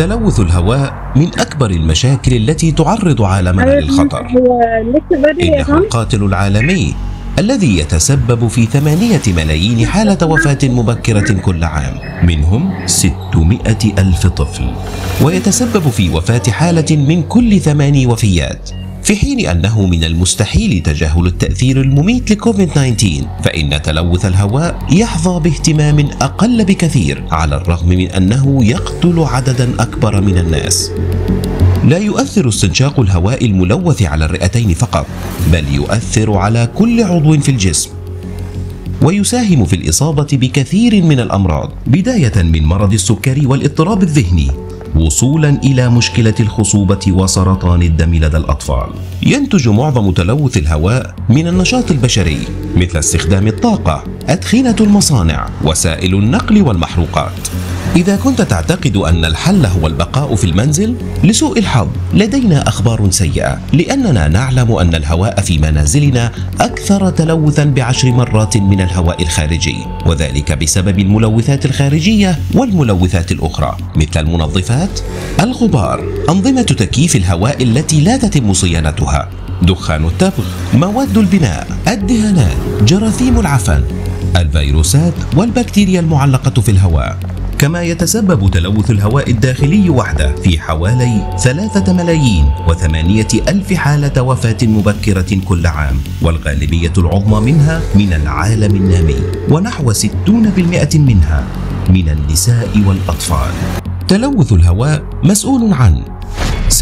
تلوث الهواء من أكبر المشاكل التي تعرض عالمنا للخطر هو لسه بدري يا إنه فندم القاتل العالمي الذي يتسبب في ثمانية ملايين حالة وفاة مبكرة كل عام منهم 600 ألف طفل ويتسبب في وفاة حالة من كل ثماني وفيات في حين أنه من المستحيل تجاهل التأثير المميت لكوفيد 19 فإن تلوث الهواء يحظى باهتمام أقل بكثير على الرغم من أنه يقتل عددا أكبر من الناس لا يؤثر استنشاق الهواء الملوث على الرئتين فقط بل يؤثر على كل عضو في الجسم ويساهم في الاصابه بكثير من الامراض بدايه من مرض السكري والاضطراب الذهني وصولا الى مشكله الخصوبه وسرطان الدم لدى الاطفال ينتج معظم تلوث الهواء من النشاط البشري مثل استخدام الطاقه ادخنه المصانع وسائل النقل والمحروقات إذا كنت تعتقد أن الحل هو البقاء في المنزل، لسوء الحظ لدينا أخبار سيئة، لأننا نعلم أن الهواء في منازلنا أكثر تلوثا بعشر مرات من الهواء الخارجي، وذلك بسبب الملوثات الخارجية والملوثات الأخرى، مثل المنظفات، الغبار، أنظمة تكييف الهواء التي لا تتم صيانتها، دخان التبغ، مواد البناء، الدهانات، جراثيم العفن، الفيروسات والبكتيريا المعلقة في الهواء كما يتسبب تلوث الهواء الداخلي وحده في حوالي ثلاثة ملايين وثمانية ألف حالة وفاة مبكرة كل عام والغالبية العظمى منها من العالم النامي ونحو ستون بالمئة منها من النساء والأطفال تلوث الهواء مسؤول عن 26%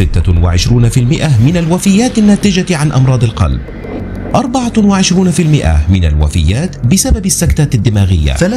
من الوفيات الناتجة عن أمراض القلب 24% من الوفيات بسبب السكتات الدماغية 43%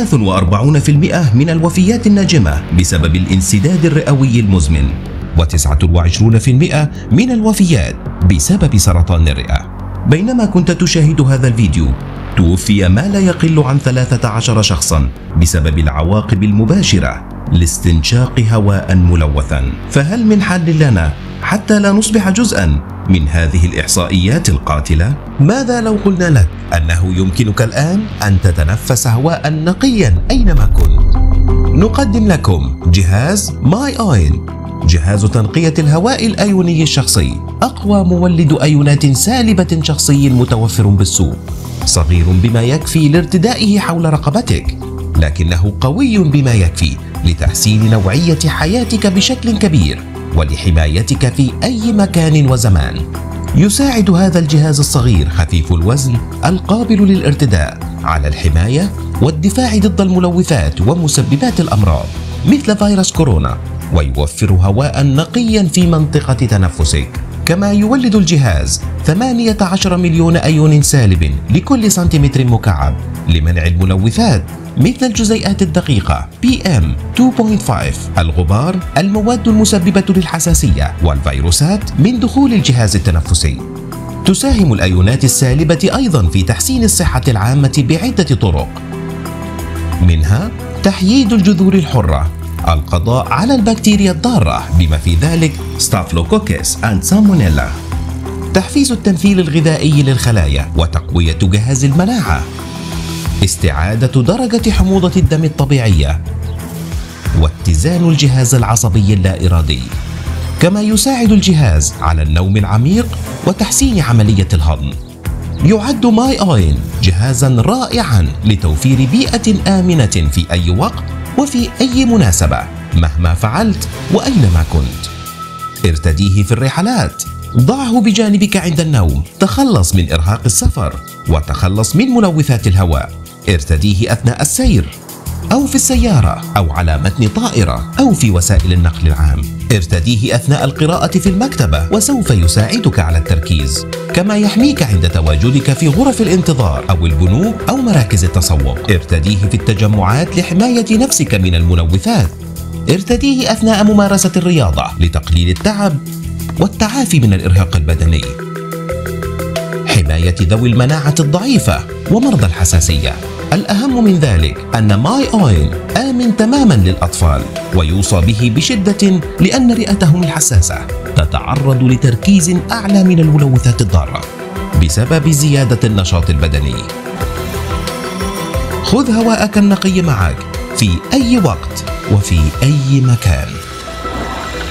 من الوفيات الناجمة بسبب الانسداد الرئوي المزمن و29% من الوفيات بسبب سرطان الرئة بينما كنت تشاهد هذا الفيديو توفي ما لا يقل عن 13 شخصا بسبب العواقب المباشرة لاستنشاق هواء ملوثا فهل من حل لنا حتى لا نصبح جزءا من هذه الإحصائيات القاتلة؟ ماذا لو قلنا لك أنه يمكنك الآن أن تتنفس هواء نقيا أينما كنت؟ نقدم لكم جهاز ماي آين جهاز تنقية الهواء الأيوني الشخصي أقوى مولد أيونات سالبة شخصي متوفر بالسوق صغير بما يكفي لارتدائه حول رقبتك لكنه قوي بما يكفي لتحسين نوعية حياتك بشكل كبير ولحمايتك في أي مكان وزمان يساعد هذا الجهاز الصغير خفيف الوزن القابل للارتداء على الحماية والدفاع ضد الملوثات ومسببات الأمراض مثل فيروس كورونا ويوفر هواء نقيا في منطقة تنفسك كما يولد الجهاز 18 مليون أيون سالب لكل سنتيمتر مكعب لمنع الملوثات مثل الجزيئات الدقيقة PM 2.5 الغبار المواد المسببة للحساسية والفيروسات من دخول الجهاز التنفسي تساهم الأيونات السالبة أيضا في تحسين الصحة العامة بعدة طرق منها تحييد الجذور الحرة القضاء على البكتيريا الضارة بما في ذلك ستافلوكوكس أند سالمونيلا تحفيز التمثيل الغذائي للخلايا وتقوية جهاز المناعة استعادة درجة حموضة الدم الطبيعية واتزان الجهاز العصبي اللا إرادي كما يساعد الجهاز على النوم العميق وتحسين عملية الهضم يعد ماي اوين جهازا رائعا لتوفير بيئة آمنة في أي وقت وفي أي مناسبة مهما فعلت وأينما كنت ارتديه في الرحلات ضعه بجانبك عند النوم تخلص من إرهاق السفر وتخلص من ملوثات الهواء ارتديه أثناء السير أو في السيارة أو على متن طائرة أو في وسائل النقل العام ارتديه أثناء القراءة في المكتبة وسوف يساعدك على التركيز كما يحميك عند تواجدك في غرف الانتظار أو البنوك أو مراكز التسوق ارتديه في التجمعات لحماية نفسك من الملوثات ارتديه أثناء ممارسة الرياضة لتقليل التعب والتعافي من الإرهاق البدني حماية ذوي المناعة الضعيفة ومرضى الحساسية الأهم من ذلك أن ماي أويل آمن تماما للأطفال ويوصى به بشدة لأن رئتهم الحساسة تتعرض لتركيز أعلى من الملوثات الضارة بسبب زيادة النشاط البدني خذ هواءك النقي معك في أي وقت وفي أي مكان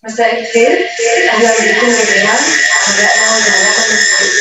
مساء الخير اهلا بكم جميعا عملائنا وزملائنا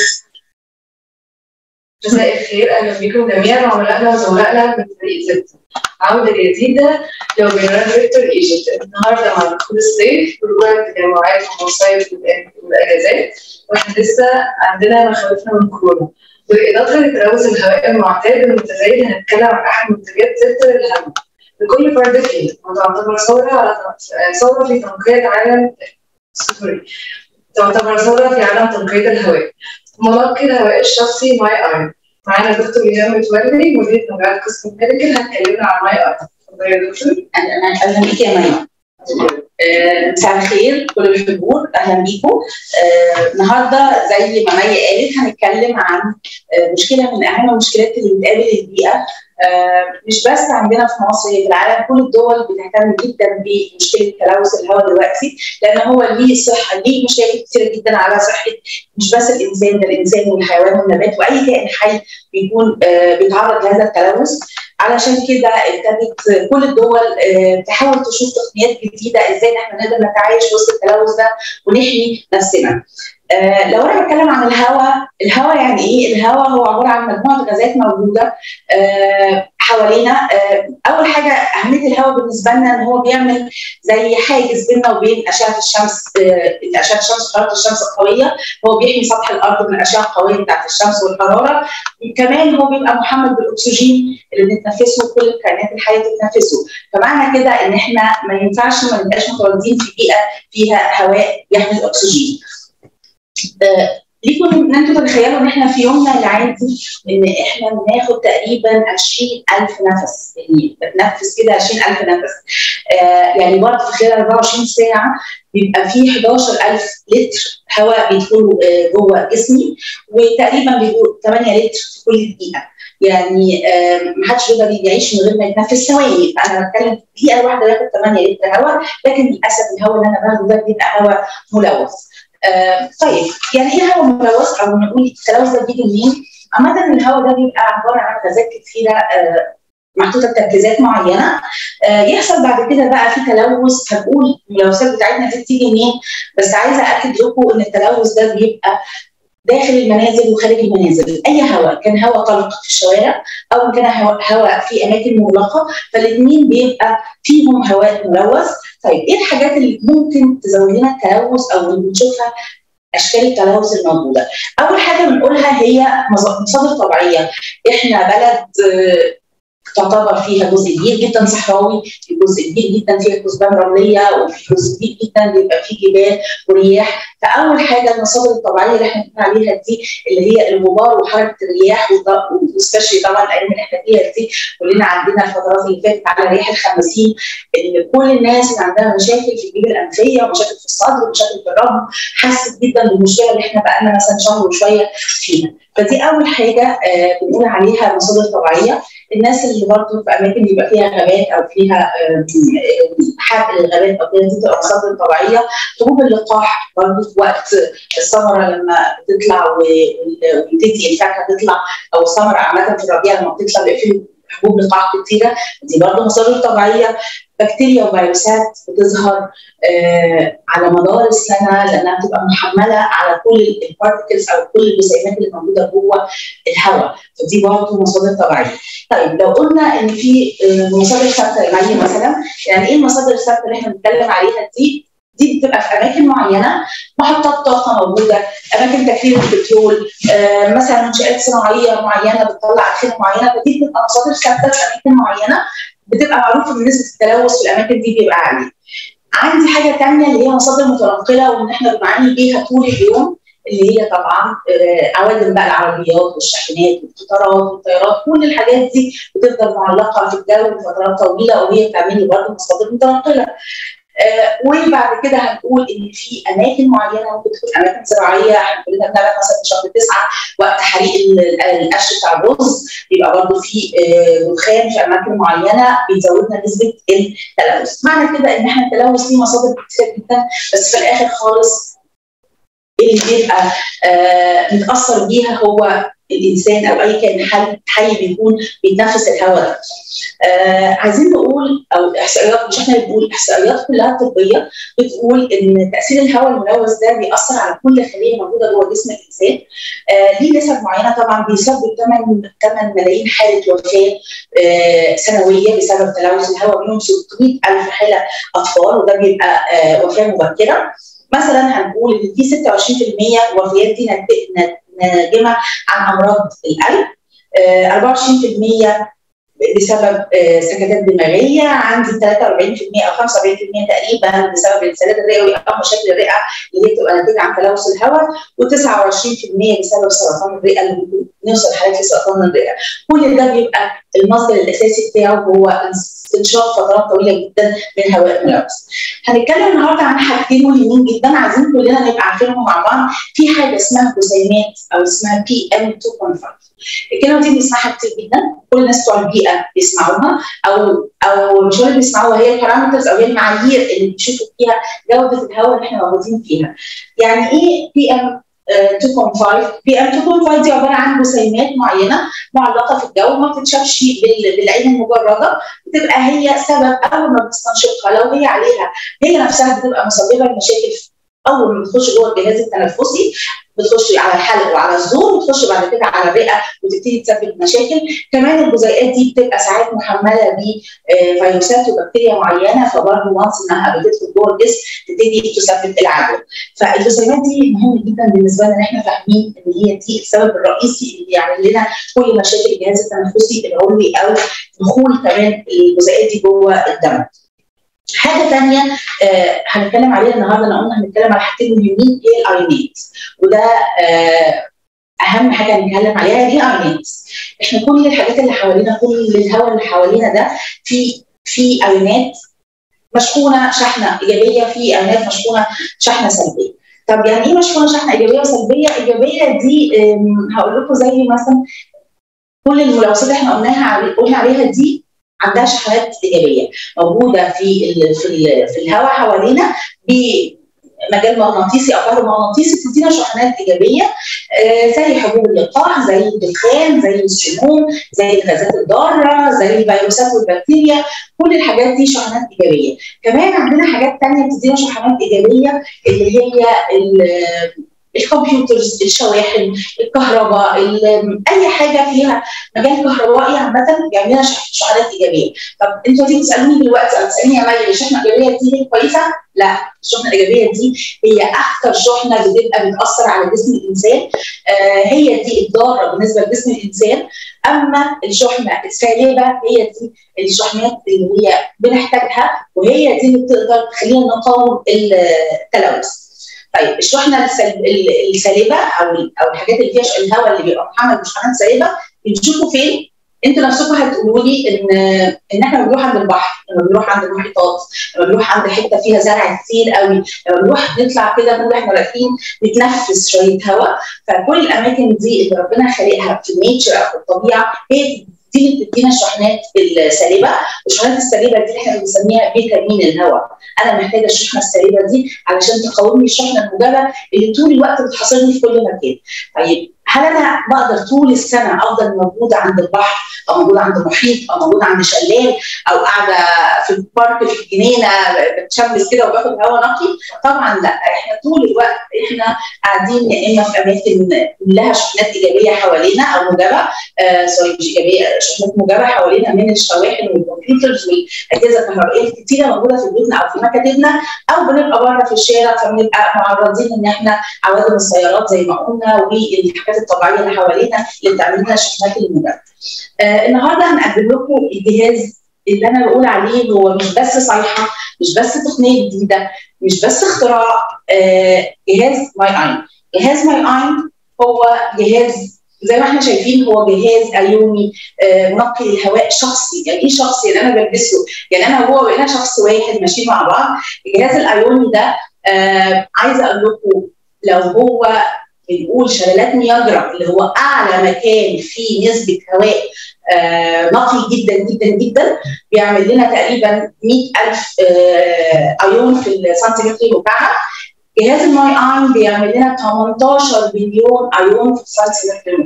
مساء الخير اهلا بكم جميعا عملائنا وزملائنا من فريق ستة عودة جديدة لوبينار فيكتور ايجيبت النهارده مع دخول الصيف ورجوع التجمعات والمصايف والاجازات واحنا لسه عندنا مخاوفنا من كورونا بالاضافه لتلوث الهواء المعتاد المتزايد هنتكلم عن احد منتجات ستة للهواء لكل فرد فينا وتعتبر ثورة على ثورة في تنقية عالم سوري تعتبر ثورة في عالم تنقية الهواء منقي الهواء الشخصي ماي ارم معانا دكتور ايهاب متولي مدير مبيعات قسم الميديكال هتكلمنا عن ماي ارم اتفضلي يا دكتور اهلا اهلا بيك يا مي مساء الخير كل الحضور اهلا بيكم آه، النهارده زي ما مي قالت هنتكلم عن آه، مشكله من اهم المشكلات اللي بتقابل البيئه آه، مش بس عندنا في مصر هي في العالم كل الدول بتهتم جدا بمشكله تلوث الهواء دلوقتي لان هو ليه صحه ليه مشاكل كتيره جدا على صحه مش بس الانسان ده الانسان والحيوان والنبات واي كائن حي بيكون بيتعرض لهذا التلوث علشان كده ابتدت كل الدول تحاول تشوف تقنيات جديده ازاي احنا نقدر نتعايش وسط التلوث ده ونحمي نفسنا. آه لو انا بتكلم عن الهواء، الهواء يعني ايه؟ الهواء هو عباره عن مجموعه غازات موجوده آه حوالينا آه اول حاجه اهميه الهواء بالنسبه لنا ان هو بيعمل زي حاجز بيننا وبين اشعه الشمس آه اشعه الشمس وحراره الشمس القويه هو بيحمي سطح الارض من الاشعه القويه بتاعت الشمس والحراره كمان هو بيبقى محمل بالاكسجين اللي بنتنفسه كل الكائنات الحيه بتتنفسه فمعنى كده ان احنا ما ينفعش ما نبقاش متواجدين في بيئه فيها هواء يحمل اكسجين آه ليكم ان انتم تتخيلوا ان احنا في يومنا العادي ان احنا بناخد تقريبا 20000 نفس يعني بتنفس كده 20000 نفس آه يعني برضه في خلال 24 ساعه بيبقى فيه 11000 لتر هواء بيدخلوا آه جوه جسمي وتقريبا بيبقوا 8 لتر في كل دقيقه يعني ما حدش يقدر يعيش من غير ما يتنفس ثواني فانا بتكلم في دقيقه واحده باخد 8 لتر هواء لكن للاسف الهواء اللي انا باخده ده بيبقى هواء ملوث آه طيب يعني ايه هواء ملوث او نقول التلوث ده بيجي منين؟ عامة الهواء ده بيبقى عبارة عن غازات كثيرة آه محطوطه تركيزات معينه آه يحصل بعد كده بقى في تلوث هنقول الملوثات بتاعتنا دي بتيجي منين بس عايزه اكد لكم ان التلوث ده بيبقى داخل المنازل وخارج المنازل اي هواء كان هواء طلق في الشوارع او كان هواء في اماكن مغلقه فالاثنين بيبقى فيهم هواء ملوث طيب ايه الحاجات اللي ممكن تزود لنا التلوث او اللي بنشوفها اشكال التلوث الموجوده اول حاجه بنقولها هي مصادر طبيعيه احنا بلد تعتبر فيها جزء كبير جدا صحراوي في جزء كبير جدا فيها كثبان رمليه وفي جزء كبير جدا بيبقى فيه جبال ورياح فاول حاجه المصادر الطبيعيه اللي احنا بنقول عليها دي اللي هي الغبار وحركه الرياح وسبيشلي طبعا الايام اللي احنا فيها دي كلنا عندنا الفترات اللي فاتت على ريح الخمسين ان كل الناس اللي عندها مشاكل في الجيوب الانفيه ومشاكل في الصدر ومشاكل في الرهن حست جدا بالمشكله اللي احنا بقى لنا مثلا شهر وشويه فيها فدي اول حاجه آه بنقول عليها مصادر طبيعيه الناس اللي برضه في اماكن بيبقى فيها غابات او فيها حرق للغابات او كده دي بتبقى مصادر طبيعيه حبوب اللقاح برضه في وقت الثمره لما بتطلع وتبتدي الفاكهه تطلع او الثمره عامه في الربيع لما بتطلع بيبقى فيه حبوب لقاح كتيره دي برضه مصادر طبيعيه بكتيريا وفيروسات بتظهر آه على مدار السنه لانها بتبقى محمله على كل البارتكلز او كل الجسيمات اللي موجوده جوه الهواء فدي برضه مصادر طبيعيه. طيب لو قلنا ان في آه مصادر ثابته معيه مثلا يعني ايه المصادر الثابته اللي احنا بنتكلم عليها دي؟ دي بتبقى في اماكن معينه محطات طاقه موجوده اماكن تكرير البترول آه مثلا منشات صناعيه معينه بتطلع ادخنه معينه فدي بتبقى مصادر ثابته في اماكن معينه بتبقى معروف ان نسبه التلوث في الاماكن دي بيبقى عالي. عندي حاجه ثانيه اللي هي مصادر متنقله وان احنا بنعاني بيها طول اليوم اللي هي طبعا عوادم بقى العربيات والشاحنات والقطارات والطيارات كل الحاجات دي بتفضل معلقه في الجو لفترات طويله وهي بتعمل لي برضه مصادر متنقله. آه وبعد كده هنقول ان في اماكن معينه ممكن تكون اماكن زراعيه احنا كلنا بنعرف مثلا في شهر تسعه وقت حريق القش بتاع الرز بيبقى برضه في آه دخان في اماكن معينه بيزودنا نسبه التلوث، معنى كده ان احنا التلوث ليه مصادر كتير جدا بس في الاخر خالص اللي بيبقى آه متاثر بيها هو الانسان او اي كائن حي بيكون بيتنفس الهواء ده. آه عايزين نقول او احصائيات مش احنا بنقول احصائيات كلها طبيه بتقول ان تاثير الهواء الملوث ده بيأثر على كل خليه موجوده جوه جسم الانسان آه ليه نسب معينه طبعا بيسبب 8 8 ملايين حاله وفاه آه سنويه بسبب تلوث الهواء منهم 600000 حاله اطفال وده بيبقى آه وفاه مبكره مثلا هنقول ان في 26% وفيات دي ناجمه عن امراض القلب 24% بسبب سكتات دماغيه عندي 43% او 75% تقريبا بسبب الانسداد الرئوي او مشاكل الرئه اللي هي بتبقى ناتجه عن تلوث الهواء و29% بسبب سرطان الرئه اللي ممكن نوصل حالات لسرطان الرئه كل ده بيبقى المصدر الاساسي بتاعه هو استنشاق فترات طويله جدا من الهواء الملوث. هنتكلم النهارده عن حاجتين مهمين جدا عايزين كلنا نبقى عارفينهم مع بعض في حاجه اسمها جسيمات او اسمها بي ام 2.5 الكلمه دي بنسمعها كتير جدا كل الناس بتوع البيئه بيسمعوها او او مش اللي بيسمعوها هي البارامترز او هي المعايير اللي بيشوفوا فيها جوده الهواء اللي احنا موجودين فيها. يعني ايه بي ام 2.5 بي ام 2.5 دي عباره عن جسيمات معينه معلقه في الجو ما بتتشافش بالعين المجرده بتبقى هي سبب اول ما بتستنشقها لو هي عليها هي نفسها بتبقى مسببه لمشاكل اول ما بتخش جوه الجهاز التنفسي بتخش على الحلق وعلى الزور وتخش بعد كده على الرئه وتبتدي تسبب مشاكل كمان الجزيئات دي بتبقى ساعات محمله بفيروسات وبكتيريا معينه فبرضه وانس انها بتدخل جوه الجسم تبتدي تسبب العدوى فالجسيمات دي مهمه جدا بالنسبه لنا ان احنا فاهمين ان هي دي السبب الرئيسي اللي بيعمل لنا كل مشاكل الجهاز التنفسي العلوي او دخول كمان الجزيئات دي جوه الدم. حاجه ثانيه آه هنتكلم عليها النهارده انا قلنا هنتكلم على حاجتين مهمين هي الايونات وده آه اهم حاجه هنتكلم عليها هي الايونات احنا كل الحاجات اللي حوالينا كل الهواء اللي حوالينا ده في في ايونات مشحونه شحنه ايجابيه في ايونات مشحونه شحنه سلبيه طب يعني ايه مشحونه شحنه ايجابيه وسلبيه؟ ايجابيه دي هقول لكم زي مثلا كل الملوثات اللي احنا قلناها قلنا عليها دي عندها شحنات ايجابيه موجوده في ال في ال في الهواء حوالينا بمجال مغناطيسي او كهرومغناطيسي بتدينا شحنات ايجابيه آه زي حبوب اللقاح زي الدخان زي السموم زي الغازات الضاره زي الفيروسات والبكتيريا كل الحاجات دي شحنات ايجابيه كمان عندنا حاجات ثانيه بتدينا شحنات ايجابيه اللي هي الكمبيوترز الشواحن الكهرباء اي حاجه فيها مجال كهربائي عامه بيعمل لنا شحنات ايجابيه طب انتوا تيجي تسالوني دلوقتي او تسالني يا مي الشحنه الايجابيه دي كويسه؟ لا الشحنه الايجابيه دي هي اكثر شحنه بتبقى بتاثر على جسم الانسان آه هي دي الضاره بالنسبه لجسم الانسان اما الشحنه السالبه هي دي الشحنات اللي هي بنحتاجها وهي دي اللي بتقدر تخلينا نقاوم التلوث طيب الشحنه السالبه او او الحاجات اللي فيها الهواء اللي بيبقى محمل بشحنات سالبه بنشوفه فين؟ انتوا نفسكم هتقولوا لي ان ان احنا بنروح عند البحر لما بنروح عند المحيطات لما بنروح عند حته فيها زرع كتير قوي لما بنروح نطلع كده نقول احنا رايحين نتنفس شويه هواء فكل الاماكن دي اللي ربنا خالقها في النيتشر او في الطبيعه هي دي اللي بتدينا الشحنات السالبه والشحنات السالبه دي احنا بنسميها فيتامين الهواء انا محتاجه الشحنه السالبه دي علشان تقاوم لي الشحنه الموجبه اللي طول الوقت بتحاصرني في كل مكان طيب هل انا بقدر طول السنه افضل موجوده عند البحر او موجوده عند محيط او موجوده عند شلال او قاعده في البارك في الجنينه بتشمس كده وباخد هواء نقي؟ طبعا لا احنا طول الوقت احنا قاعدين يا اما في اماكن لها شحنات ايجابيه حوالينا او موجبه آه سوري مش ايجابيه شحنات موجبه حوالينا من الشواحن والكمبيوترز والاجهزه الكهربائيه الكتيره موجوده في بيوتنا او في مكاتبنا او بنبقى بره في الشارع فبنبقى معرضين ان احنا عوادم السيارات زي ما قلنا والحاجات الطبيعيه اللي حوالينا اللي بتعمل لنا شحنات الموجبه. آه النهارده هنقدم لكم الجهاز اللي انا بقول عليه هو مش بس صيحه مش بس تقنيه جديده مش بس اختراع آه جهاز ماي اين جهاز ماي اين هو جهاز زي ما احنا شايفين هو جهاز ايوني آه نقي الهواء شخصي يعني ايه شخصي يعني انا بلبسه يعني انا وهو بقينا شخص واحد ماشيين مع بعض الجهاز الايوني ده آه عايزه اقول لكم لو هو بنقول شلالات نياجرا اللي هو اعلى مكان فيه نسبه هواء آه نقي جدا جدا جدا بيعمل لنا تقريبا 100000 آه ايون في السنتيمتر مكعب جهاز الماي اين بيعمل لنا 18 مليون ايون في السنتيمتر مكعب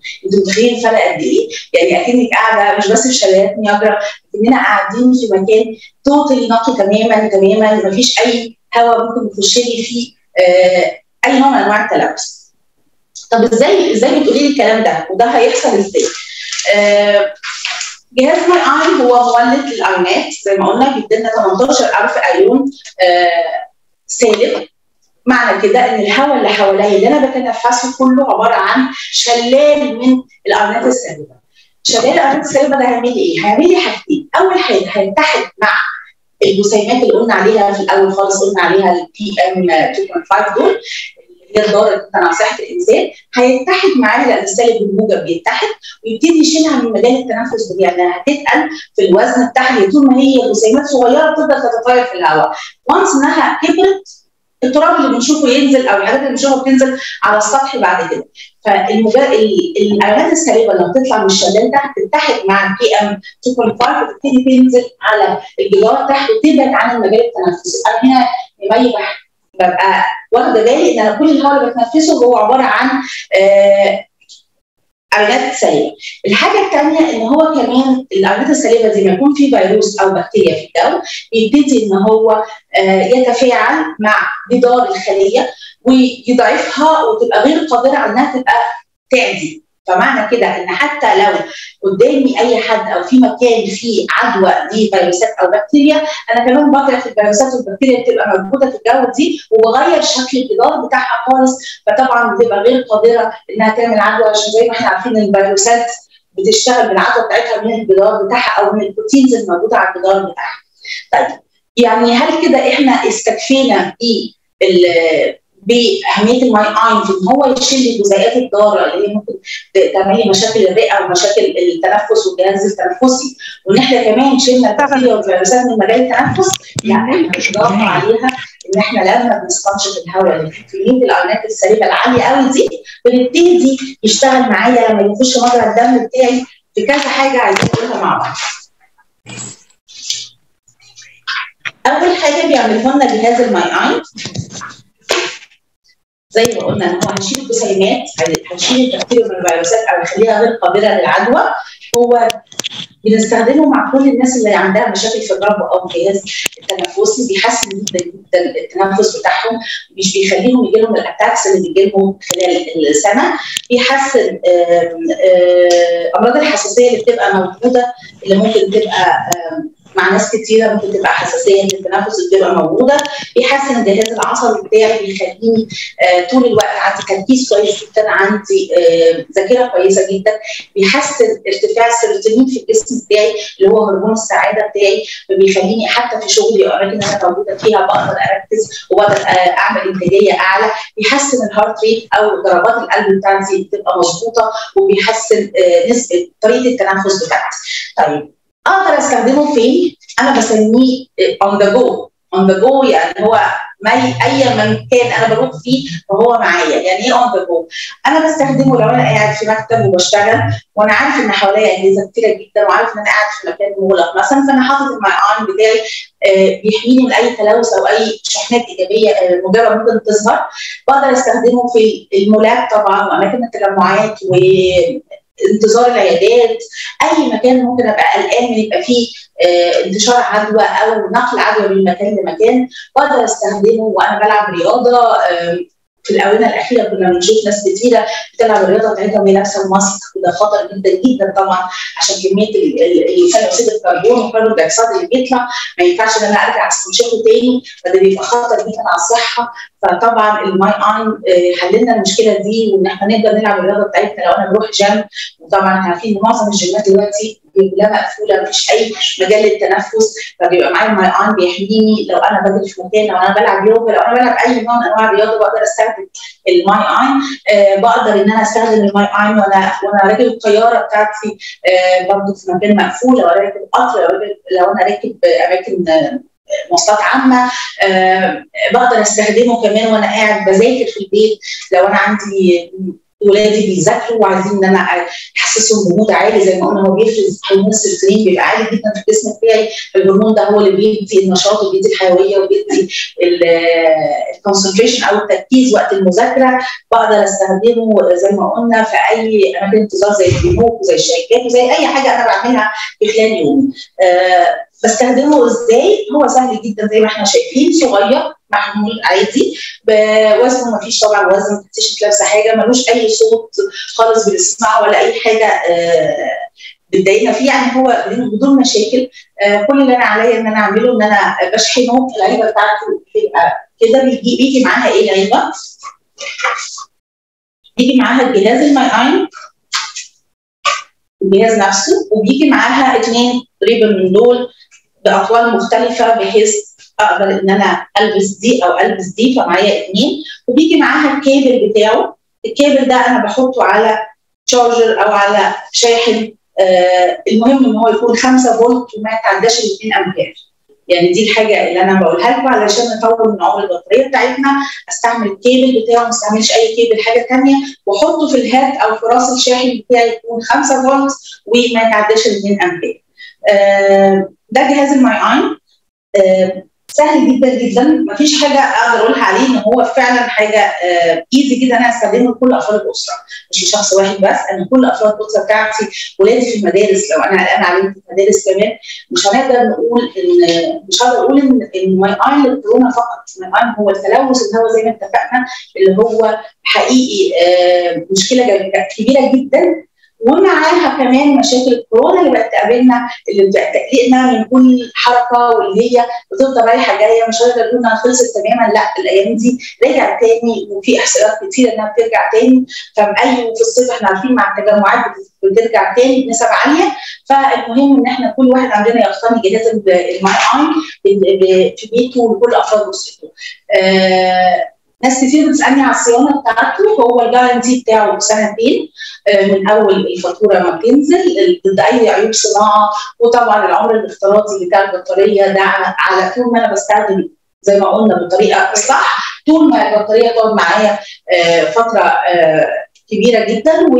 انتوا متخيلين الفرق قد ايه؟ يعني اكنك قاعده مش بس في شلالات نياجرا اننا قاعدين في مكان توتالي نقي تماما تماما ما فيش اي هواء ممكن يخش لي فيه آه اي نوع من انواع التلوث. طب ازاي ازاي بتقولي لي الكلام ده؟ وده هيحصل ازاي؟ آه جهاز ماي اي هو مولد للايونات زي ما قلنا بيدينا 18000 ايون آه سالب معنى كده ان الهواء اللي حواليا اللي انا بتنفسه كله عباره عن شلال من الايونات السالبه. شلال الايونات السالبه ده هيعمل لي ايه؟ هيعمل لي حاجتين، اول حاجه هيتحد مع الجسيمات اللي قلنا عليها في الاول خالص قلنا عليها البي ام 2.5 دول هي الضاره جدا على صحه الانسان هيتحد معاها لان السالب والموجب بيتحد ويبتدي يشيلها من مجال التنفس بتاعنا يعني هتتقل في الوزن بتاعها طول ما هي جسيمات صغيره بتقدر تتطاير في الهواء وانس انها كبرت التراب اللي بنشوفه ينزل او الحاجات اللي بنشوفها بتنزل على السطح بعد كده فالايونات السالبه اللي هتطلع من الشلال تحت تتحد مع البي ام 2.5 وتبتدي تنزل على الجدار تحت وتبعد عن المجال التنفسي انا هنا يبين ببقى واخده بالي ان انا كل الهواء اللي بتنفسه هو عباره عن آه ايونات سالبه. الحاجه الثانيه ان هو كمان الايونات السالبه دي ما يكون في فيروس او بكتيريا في الجو بيبتدي ان هو آه يتفاعل مع جدار الخليه ويضعفها وتبقى غير قادره على انها تبقى تعدي فمعنى كده ان حتى لو قدامي اي حد او في مكان فيه عدوى دي فيروسات او بكتيريا انا كمان بضعف الفيروسات والبكتيريا بتبقى موجوده في الجو دي وبغير شكل الجدار بتاعها خالص فطبعا بتبقى غير قادره انها تعمل عدوى عشان زي ما احنا عارفين ان الفيروسات بتشتغل بالعدوى بتاعتها من الجدار بتاعها او من البروتينز الموجوده على الجدار بتاعها. طيب يعني هل كده احنا استكفينا ب باهميه الماي اين في ان هو يشيل الجزيئات الضاره اللي هي ممكن تعمل لي مشاكل الرئه ومشاكل التنفس والجهاز التنفسي وان احنا كمان شلنا البكتيريا والفيروسات من مجال التنفس يعني احنا اضافه عليها ان احنا لما بنستنشق الهواء اللي فيه كميه الايونات السالبه العاليه قوي دي بنبتدي يشتغل معايا لما يخش مجرى الدم بتاعي في كذا حاجه عايزين نقولها مع بعض. اول حاجه بيعمله لنا جهاز الماي اين زي ما قلنا ان هو هنشيل الجسيمات هنشيل البكتيريا من الفيروسات او نخليها غير قابله للعدوى هو بنستخدمه مع كل الناس اللي عندها مشاكل في الرب او الجهاز التنفسي بيحسن جدا جدا التنفس بتاعهم مش بيخليهم يجي لهم الاتاكس اللي بيجي لهم خلال السنه بيحسن امراض الحساسيه اللي بتبقى موجوده اللي ممكن تبقى مع ناس كتيره ممكن تبقى حساسيه للتنفس بتبقى موجوده بيحسن الجهاز العصبي بتاعي بيخليني آه طول الوقت عندي تركيز كويس جدا عندي آه ذاكره كويسه جدا بيحسن ارتفاع السيروتونين في الجسم بتاعي اللي هو هرمون السعاده بتاعي فبيخليني حتى في شغلي واماكن انا موجوده فيها بقدر اركز وبقدر آه اعمل انتاجيه اعلى بيحسن الهارت ريت او ضربات القلب بتاعتي بتبقى مظبوطه وبيحسن نسبه طريقه التنفس بتاعتي طيب اقدر استخدمه فين؟ انا بسميه اون ذا جو اون ذا جو يعني هو اي مكان انا بروح فيه فهو معايا يعني ايه اون ذا جو؟ انا بستخدمه لو انا قاعد في مكتب وبشتغل وانا عارف ان حواليا اجهزه كتيره جدا وعارف ان انا قاعد في مكان مغلق مثلا فانا حاطط الماي اون بتاعي آه بيحميني من اي تلوث او اي شحنات ايجابيه آه مجرد ممكن تظهر بقدر استخدمه في المولات طبعا واماكن التجمعات و انتظار العيادات اي مكان ممكن ابقى قلقان من يبقى فيه آه انتشار عدوى او نقل عدوى من مكان لمكان بقدر استخدمه وانا بلعب رياضه آه في الاونه الاخيره كنا بنشوف ناس كتيره بتلعب الرياضه بتاعتها وهي لابسه ماسك وده خطر جدا جدا طبعا عشان كميه ثاني اكسيد الكربون والكربون دايوكسيد اللي بيطلع ما ينفعش ان انا ارجع استنشقه تاني فده بيبقى خطر جدا على الصحه فطبعا الماي اون حل لنا المشكله دي وان احنا نقدر نلعب الرياضه بتاعتنا لو انا بروح جيم وطبعا احنا عارفين ان معظم الجيمات دلوقتي كلها مقفوله مفيش اي مجال للتنفس فبيبقى معايا الماي اون بيحميني لو انا بجري في مكان لو انا بلعب يوجا لو انا بلعب اي نوع من انواع الرياضه بقدر استخدم الماي اون آه بقدر ان انا استخدم الماي اون وانا وانا راكب الطياره بتاعتي آه برضه في مكان مقفول لو انا راكب قطر لو انا راكب اماكن آه مواصلات عامه أه بقدر استخدمه كمان وانا قاعد بذاكر في البيت لو انا عندي ولادي بيذاكروا وعايزين ان انا احسسهم بمود عالي زي ما قلنا هو بيفرز هرمون السيروتونين بيبقى عالي جدا في الجسم بتاعي الهرمون ده هو اللي بيدي النشاط وبيدي الحيويه وبيدي الكونسنتريشن او التركيز وقت المذاكره بقدر استخدمه زي ما قلنا في اي اماكن انتظار زي البنوك وزي الشركات وزي اي حاجه انا بعملها في خلال يومي آه بستخدمه ازاي؟ هو سهل جدا زي ما احنا شايفين صغير محمول عادي بوزنه ما فيش طبعا وزن ما تحسيش لابسه حاجه ملوش اي صوت خالص بنسمعه ولا اي حاجه آه بتضايقنا فيه يعني هو بدون مشاكل آه كل اللي انا عليا ان انا اعمله ان انا بشحنه العلبه بتاعته بتبقى كده بيجي بيجي معاها ايه العلبه؟ بيجي معاها الجهاز الماي اين الجهاز نفسه وبيجي معاها اثنين تقريبا من دول باطوال مختلفه بحيث اقدر ان انا البس دي او البس دي فمعايا اثنين وبيجي معاها الكيبل بتاعه الكيبل ده انا بحطه على تشارجر او على شاحن آه المهم ان هو يكون 5 فولت وما يتعداش ال 2 امبير يعني دي الحاجه اللي انا بقولها لكم علشان نطول من عمر البطاريه بتاعتنا استعمل الكيبل بتاعه ما استعملش اي كيبل حاجه ثانيه واحطه في الهاد او في راس الشاحن بتاعي يكون 5 فولت وما يتعداش ال 2 امبير آه ده جهاز الماي اين آه سهل جدا جدا مفيش حاجه اقدر اقولها عليه ان هو فعلا حاجه آه ايزي جدا انا استخدمه لكل افراد الاسره مش لشخص واحد بس انا كل افراد الاسره بتاعتي ولادي في المدارس لو انا قلقان عليهم في المدارس كمان مش هنقدر نقول ان مش هقدر اقول ان ان ماي اين للكورونا فقط ماي اين هو التلوث الهواء زي ما اتفقنا اللي هو حقيقي آه مشكله كبيره جدا ومعاها كمان مشاكل الكورونا اللي بقت تقابلنا اللي بتقلقنا من كل حركه واللي هي بتفضل رايحه جايه مش هنقدر نقول انها خلصت تماما لا الايام دي رجعت تاني وفي احصائيات كتير انها بترجع تاني فمأي وفي الصيف احنا عارفين مع التجمعات بترجع تاني بنسب عاليه فالمهم ان احنا كل واحد عندنا يقتني جهاز الماي اين في بيته لكل افراد اسرته. آه ناس كتير بتسالني على الصيانه بتاعته هو الجارنتي بتاعه سنتين من اول الفاتوره ما بتنزل ضد اي عيوب صناعه وطبعا العمر الافتراضي بتاع البطاريه ده على طول ما انا بستخدم زي ما قلنا بالطريقه الصح طول ما البطاريه تقعد معايا فتره كبيره جدا و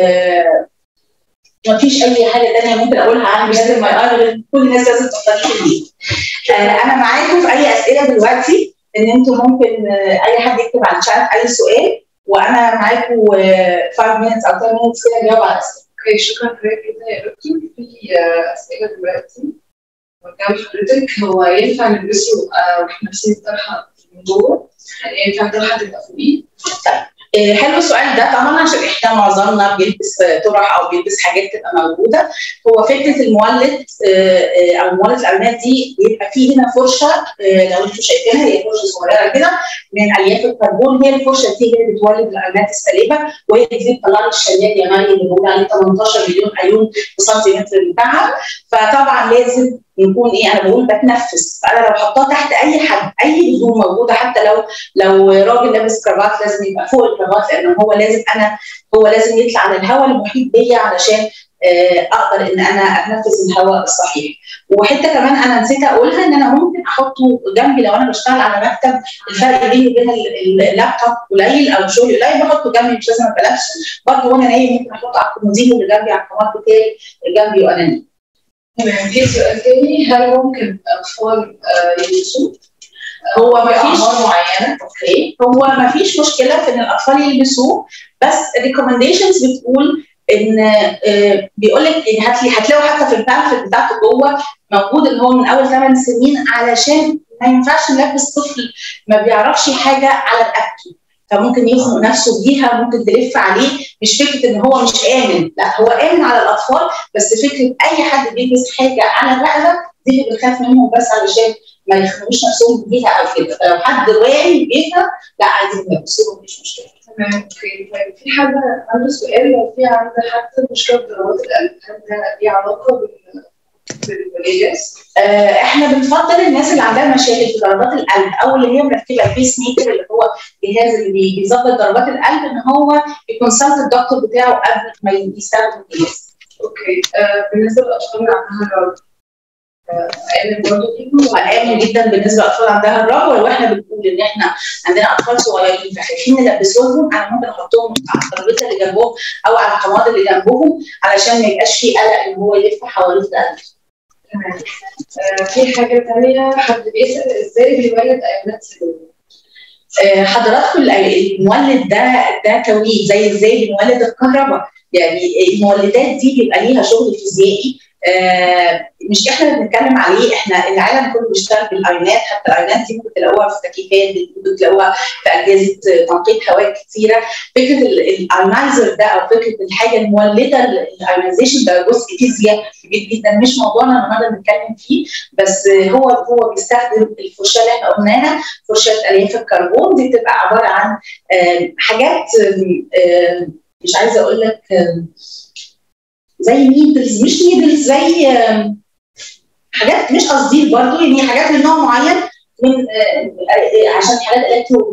ما فيش اي حاجه ثانيه ممكن اقولها عن جهاز الماي كل الناس لازم تختار بيه. انا معاكم في اي اسئله دلوقتي ان انتم ممكن اي حد يكتب على الشات اي سؤال وانا معاكم 5 minutes او 10 minutes كده نجاوب على الاسئله. اوكي شكرا لك جدا يا دكتور في اسئله دلوقتي قدام حضرتك هو ينفع نلبسه واحنا لابسين الطرحه من جوه؟ ينفع الطرحه تبقى فوقيه؟ طيب حلو السؤال ده طبعا عشان احنا معظمنا بيلبس طرح او بيلبس حاجات تبقى موجوده هو فكره المولد او مولد الالماس دي بيبقى فيه هنا فرشه لو انتم شايفينها هي فرشه صغيره كده من الياف الكربون هي الفرشه دي هي اللي بتولد الالماس السالبه وهي دي بتطلع لي الشلال يا مريم اللي بنقول عليه 18 مليون ايون في سنتيمتر بتاعها فطبعا لازم يكون ايه انا بقول بتنفس فانا لو حطاه تحت اي حد اي هدوم موجوده حتى لو لو راجل لابس كرافات لازم يبقى فوق الكرافات لان هو لازم انا هو لازم يطلع على الهواء المحيط بيا علشان اقدر ان انا اتنفس الهواء الصحيح وحته كمان انا نسيت اقولها ان انا ممكن احطه جنبي لو انا بشتغل على مكتب الفرق بيني وبين اللابتوب قليل او شغلي قليل بحطه جنبي مش لازم ابقى لابسه برضه وانا نايم ممكن احطه على الكومودين اللي جنبي على الكمار بتاعي جنبي وانا نايم تمام في سؤال تاني هل ممكن الاطفال يلبسوه؟ هو ما فيش اعمار معينه اوكي هو ما فيش مشكله في ان الاطفال يلبسوه بس الريكومنديشنز بتقول ان آه بيقول لك يعني هات لي هتلاقوا حتى في البامفلت بتاعته جوه موجود ان هو من اول ثمان سنين علشان ما ينفعش نلبس طفل ما بيعرفش حاجه على رقبته فممكن يخنق نفسه بيها ممكن تلف عليه مش فكره ان هو مش امن لا هو امن على الاطفال بس فكره اي حد بيلبس حاجه على الرقبه دي اللي بنخاف منهم بس علشان ما يخنقوش نفسهم بيها او كده فلو حد واعي بيها لا عادي نلبسوه مفيش مشكله تمام اوكي طيب في حد عنده سؤال لو في عنده حد مشكله بضربات القلب هل ده ليه علاقه بال بالولايات؟ آه احنا بنفضل الناس اللي عندها مشاكل في ضربات القلب او اللي هي مركبه البيس ميكر اللي هو الجهاز اللي بيظبط ضربات القلب ان هو يكونسلت الدكتور بتاعه قبل ما يستخدم الجهاز. اوكي آه بالنسبه للاطفال اللي عندها رعب آمن برضه فيهم آمن جدا بالنسبه للاطفال عندها الرهبه ولو احنا بنقول ان احنا عندنا اطفال صغيرين فخايفين نلبسهم انا ممكن احطهم على الترابيزه اللي جنبهم او على الحماضه اللي جنبهم علشان ما يبقاش في قلق ان هو يلف حوالين القلب. تمام آه، في حاجة تانية حد بيسأل ازاي بيولد ايونات سلولية آه، حضراتكم ال- المولد ده ده توليد زي ازاي بنولد الكهرباء يعني المولدات دي بيبقى ليها شغل فيزيائي آه، مش احنا اللي بنتكلم عليه احنا العالم كله بيشتغل بالايونات حتى الايونات دي ممكن تلاقوها في تكييفات ممكن تلاقوها في اجهزه تنقية هواء كتيره فكره الايونايزر ده او فكره الحاجه المولده الايونايزيشن ده جزء فيزياء كبير جدا مش موضوعنا النهارده بنتكلم فيه بس هو هو بيستخدم الفرشاه اللي احنا قلناها فرشاه الياف الكربون دي بتبقى عباره عن آم، حاجات آم، آم، مش عايزه اقول لك آم، زي نيدلز مش نيدلز زي آم، حاجات مش قصدي برضو يعني حاجات من نوع معين من آه، آه، عشان حالات الكترو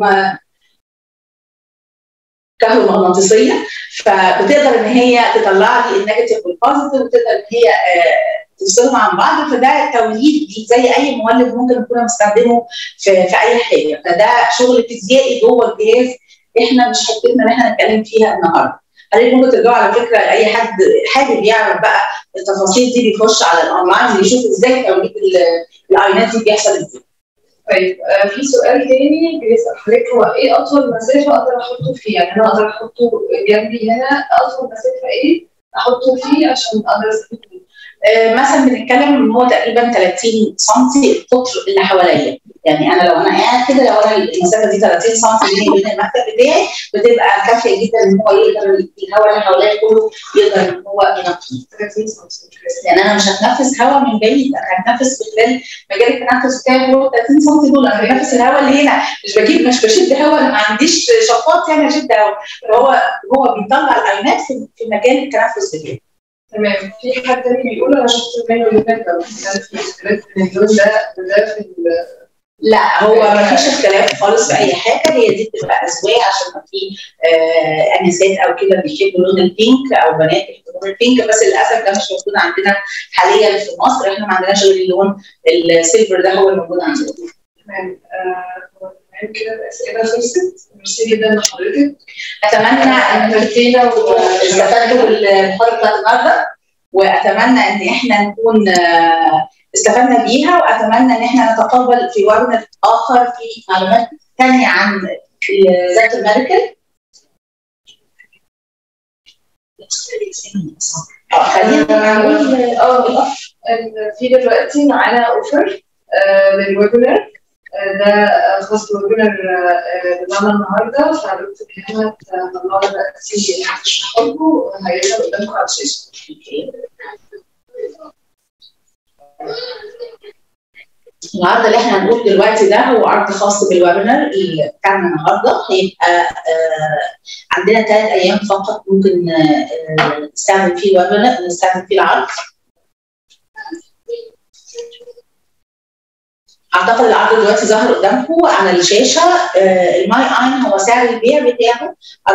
كهرومغناطيسيه فبتقدر ان هي تطلع لي النيجاتيف والبوزيتيف وتقدر ان هي آه، تفصلهم عن بعض فده توليد زي اي مولد ممكن نكون بنستخدمه في, في اي حاجه فده شغل فيزيائي جوه الجهاز احنا مش حتتنا ان احنا نتكلم فيها النهارده حضرتك ممكن ترجعوا على فكره اي حد حابب يعرف بقى التفاصيل دي بيخش على الاونلاين يشوف ازاي توليد ال- الايونات دي بيحصل ازاي طيب آه، في سؤال تاني بيسأل حضرتك هو ايه أطول مسافة أقدر أحطه فيه؟ يعني أنا أقدر أحطه جنبي هنا أطول مسافة ايه أحطه فيه عشان أقدر أستفيد منه؟ آه، مثلا بنتكلم ان هو تقريبا 30 سم القطر اللي حواليا يعني انا لو انا قاعد كده لو انا المسافه دي 30 سم بيني وبين المكتب بتاعي بتبقى كافيه جدا ان هو يقدر الهواء اللي حواليا كله يقدر ان هو ينقيه 30 سم لان انا مش هتنفس هواء من بعيد انا هتنفس في خلال مجال التنفس بتاعي هو 30 سم دول انا بنفس الهواء اللي هنا مش بجيب مش بشد هواء انا ما عنديش شفاط يعني اشد هواء فهو هو بيطلع الايونات في في مكان التنفس بتاعي تمام في حد تاني بيقول أنا شفت المنيو اللي فات ده كان في اختلاف بين اللون ده وده في ال- لا هو ما فيش اختلاف خالص في اي حاجه هي دي بتبقى اذواق عشان ما في آه انسات او كده بيحبوا لون البينك او بنات بيحبوا لون البينك بس للاسف ده مش موجود عندنا حاليا في مصر احنا ما عندناش غير اللون السيلفر ده هو الموجود عندنا تمام آه، هو تمام كده الأسئلة خلصت ميرسي جدا لحضرتك اتمنى ان نورتينا و- استفدتوا بالمحاضره بتاعت النهارده واتمنى ان احنا نكون آه، استفدنا بيها واتمنى ان احنا نتقابل في ويبنر اخر في معلومات ثانيه عن ذات الميديكال آه، خلينا نقول اه ال- في دلوقتي معانا اوفر للويبينار آه، ده آه، خاص بالويبينار آه، بتاعنا النهارده فدكتور هنا هتطلع دلوقتي هتشرحه لكم وهيظهر قدامكم على الشاشه. العرض اللي احنا هنقول دلوقتي ده هو عرض خاص بالويبينار اللي بتاعنا النهارده هيبقى آه، عندنا ثلاث ايام فقط ممكن آه، آه، نستخدم فيه الويبينار نستخدم فيه العرض اعتقد العرض دلوقتي ظهر قدامكم على الشاشه آه، الماي اين هو سعر البيع بتاعه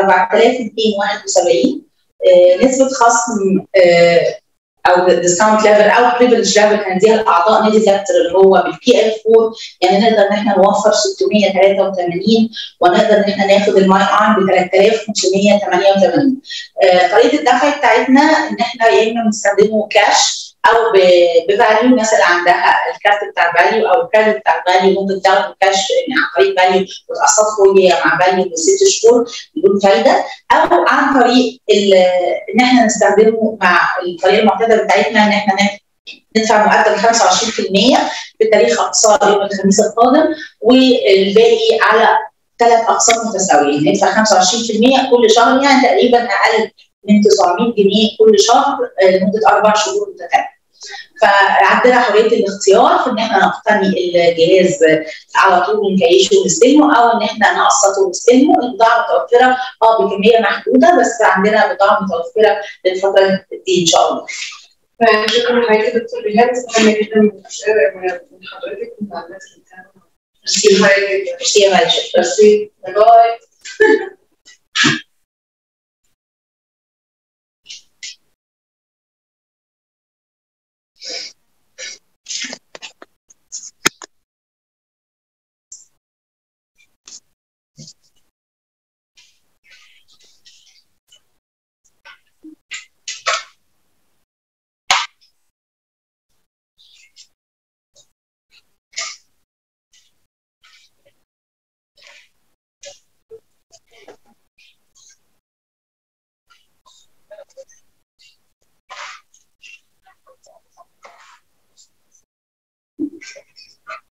4271 آه، نسبه خصم آه، او ديسكاونت ليفل او بريفليج ليفل هنديها لاعضاء نادي زابتر اللي هو بالبي ال 4 يعني نقدر ان احنا نوفر 683 ونقدر ان احنا ناخد الماي اين ب 3588 آه، طريقه الدفع بتاعتنا ان احنا يا اما بنستخدمه كاش او بفاليو الناس اللي عندها الكارت بتاع فاليو او الكارت بتاع فاليو ممكن تاخد كاش عن طريق فاليو وتقسطوا لي مع فاليو لست شهور بدون فايده او عن طريق ال- ان احنا نستخدمه مع الطريقه المعتاده بتاعتنا ان احنا ندفع مقدم 25% بتاريخ اقصاء يوم الخميس القادم والباقي على ثلاث اقساط متساويين ندفع 25% كل شهر يعني تقريبا اقل من 900 جنيه كل شهر آه، لمده اربع شهور متتاليه. فعندنا حريه الاختيار في ان احنا نقتني الجهاز على طول ونكيشه ونستلمه او ان احنا نقسطه ونستلمه البضاعه متوفره اه بكميه محدوده بس عندنا بضاعه متوفره للفتره دي ان شاء الله. شكرا لحضرتك يا دكتور ريهام استفدنا جدا من الأسئلة- من حضرتك والمعلومات اللي بتاعنا. ميرسي حضرتك جدا. ميرسي يا مالك ميرسي باي